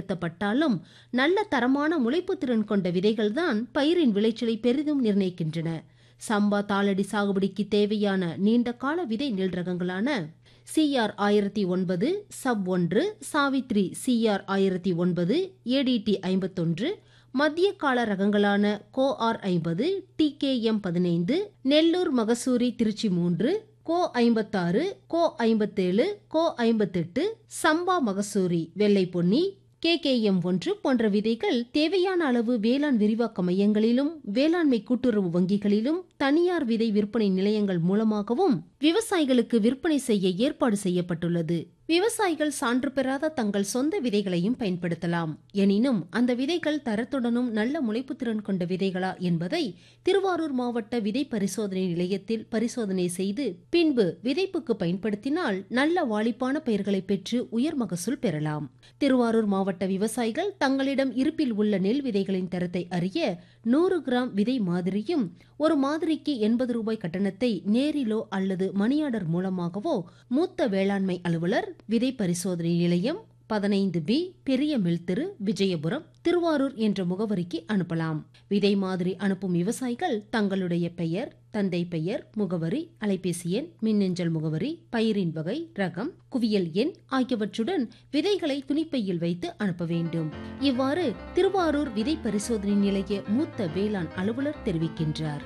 பயன்படுத்தப்பட்டாலும் நல்ல தரமான முளைப்பு திறன் கொண்ட விதைகள்தான் பயிரின் விளைச்சலை பெரிதும் நிர்ணயிக்கின்றன சம்பா தாளடி சாகுபடிக்கு தேவையான நீண்ட கால விதை நெல் ரகங்களான சிஆர் ஆயிரத்தி ஒன்பது சப் ஒன்று சாவித்ரி சிஆர் ஆயிரத்தி ஒன்பது ஏடிடி ஐம்பத்தொன்று மத்திய கால ரகங்களான கோ ஆர் ஐம்பது டி கே எம் பதினைந்து நெல்லூர் மகசூரி திருச்சி மூன்று கோ ஐம்பத்தாறு கோ ஐம்பத்தேழு கோ ஐம்பத்தெட்டு சம்பா மகசூரி வெள்ளை பொன்னி கேகேஎம் ஒன்று போன்ற விதைகள் தேவையான அளவு வேளாண் விரிவாக்க மையங்களிலும் வேளாண்மை கூட்டுறவு வங்கிகளிலும் தனியார் விதை விற்பனை நிலையங்கள் மூலமாகவும் விவசாயிகளுக்கு விற்பனை செய்ய ஏற்பாடு செய்யப்பட்டுள்ளது விவசாயிகள் சான்று பெறாத தங்கள் சொந்த விதைகளையும் பயன்படுத்தலாம் எனினும் அந்த விதைகள் தரத்துடனும் நல்ல முளைப்பு திறன் கொண்ட விதைகளா என்பதை திருவாரூர் மாவட்ட விதை பரிசோதனை நிலையத்தில் பரிசோதனை செய்து பின்பு விதைப்புக்கு பயன்படுத்தினால் நல்ல வாளிப்பான பயிர்களை பெற்று உயர் மகசூல் பெறலாம் திருவாரூர் மாவட்ட விவசாயிகள் தங்களிடம் இருப்பில் உள்ள நெல் விதைகளின் தரத்தை அறிய நூறு கிராம் விதை மாதிரியும் ஒரு மாதிரிக்கு எண்பது ரூபாய் கட்டணத்தை நேரிலோ அல்லது மணியாடர் மூலமாகவோ மூத்த வேளாண்மை அலுவலர் விதை பரிசோதனை நிலையம் பதினைந்து பி பெரிய மில்திரு விஜயபுரம் திருவாரூர் என்ற முகவரிக்கு அனுப்பலாம் விதை மாதிரி அனுப்பும் விவசாயிகள் தங்களுடைய பெயர் தந்தை பெயர் முகவரி அலைபேசி எண் மின்னஞ்சல் முகவரி பயிரின் வகை ரகம் குவியல் எண் ஆகியவற்றுடன் விதைகளை துணிப்பையில் வைத்து அனுப்ப வேண்டும் இவ்வாறு திருவாரூர் விதை பரிசோதனை நிலைய மூத்த வேளாண் அலுவலர் தெரிவிக்கின்றார்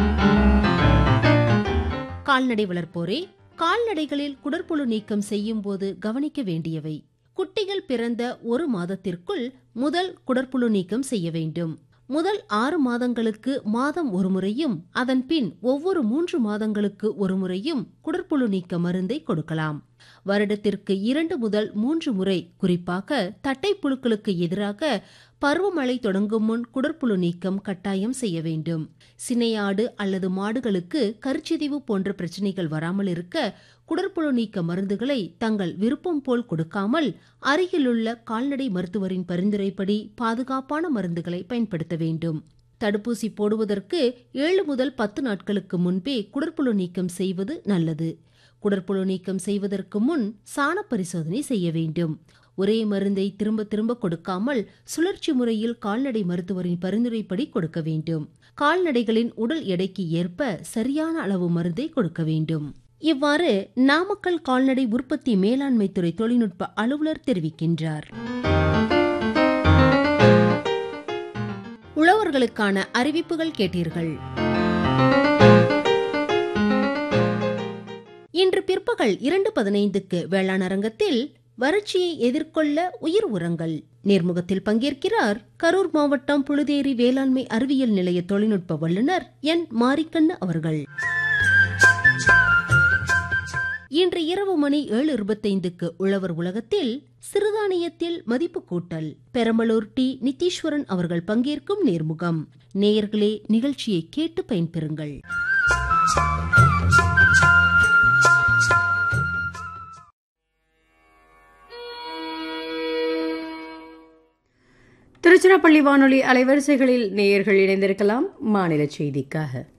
கால்நடை வளர்ப்போரே கால்நடைகளில் குடற்புழு நீக்கம் செய்யும் போது கவனிக்க வேண்டியவை குட்டிகள் பிறந்த ஒரு மாதத்திற்குள் முதல் குடற்புழு நீக்கம் செய்ய வேண்டும் முதல் ஆறு மாதங்களுக்கு மாதம் ஒரு முறையும் அதன் பின் ஒவ்வொரு மூன்று மாதங்களுக்கு ஒரு முறையும் குடற்புழு நீக்க மருந்தை கொடுக்கலாம் வருடத்திற்கு இரண்டு முதல் மூன்று முறை குறிப்பாக தட்டை புழுக்களுக்கு எதிராக பருவமழை தொடங்கும் முன் குடற்புழு நீக்கம் கட்டாயம் செய்ய வேண்டும் சினையாடு அல்லது மாடுகளுக்கு கருச்சிதைவு போன்ற பிரச்சனைகள் வராமல் இருக்க குடற்புழு நீக்க மருந்துகளை தங்கள் விருப்பம் போல் கொடுக்காமல் அருகிலுள்ள கால்நடை மருத்துவரின் பரிந்துரைப்படி பாதுகாப்பான மருந்துகளை பயன்படுத்த வேண்டும் தடுப்பூசி போடுவதற்கு ஏழு முதல் பத்து நாட்களுக்கு முன்பே குடற்புழு நீக்கம் செய்வது நல்லது குடற்புழு நீக்கம் செய்வதற்கு முன் சாண பரிசோதனை செய்ய வேண்டும் ஒரே மருந்தை திரும்ப திரும்ப கொடுக்காமல் சுழற்சி முறையில் கால்நடை மருத்துவரின் பரிந்துரைப்படி கொடுக்க வேண்டும் கால்நடைகளின் உடல் எடைக்கு ஏற்ப சரியான அளவு மருந்தை கொடுக்க வேண்டும் இவ்வாறு நாமக்கல் கால்நடை உற்பத்தி மேலாண்மை துறை தொழில்நுட்ப அலுவலர் தெரிவிக்கின்றார் உழவர்களுக்கான அறிவிப்புகள் கேட்டீர்கள் இன்று பிற்பகல் இரண்டு பதினைந்துக்கு வேளாண் அரங்கத்தில் வறட்சியை எதிர்கொள்ள உயிர் உரங்கள் நேர்முகத்தில் பங்கேற்கிறார் கரூர் மாவட்டம் புழுதேரி வேளாண்மை அறிவியல் நிலைய தொழில்நுட்ப வல்லுநர் என் மாரிக்கண்ணு அவர்கள் இன்று இரவு மணி ஏழு இருபத்தைந்துக்கு உழவர் உலகத்தில் சிறுதானியத்தில் மதிப்பு கூட்டல் பெரம்பலூர் டி நித்தீஸ்வரன் அவர்கள் பங்கேற்கும் நேர்முகம் நேயர்களே நிகழ்ச்சியை கேட்டு பயன்பெறுங்கள் திருச்சிராப்பள்ளி வானொலி அலைவரிசைகளில் நேயர்கள் இணைந்திருக்கலாம் மாநில செய்திக்காக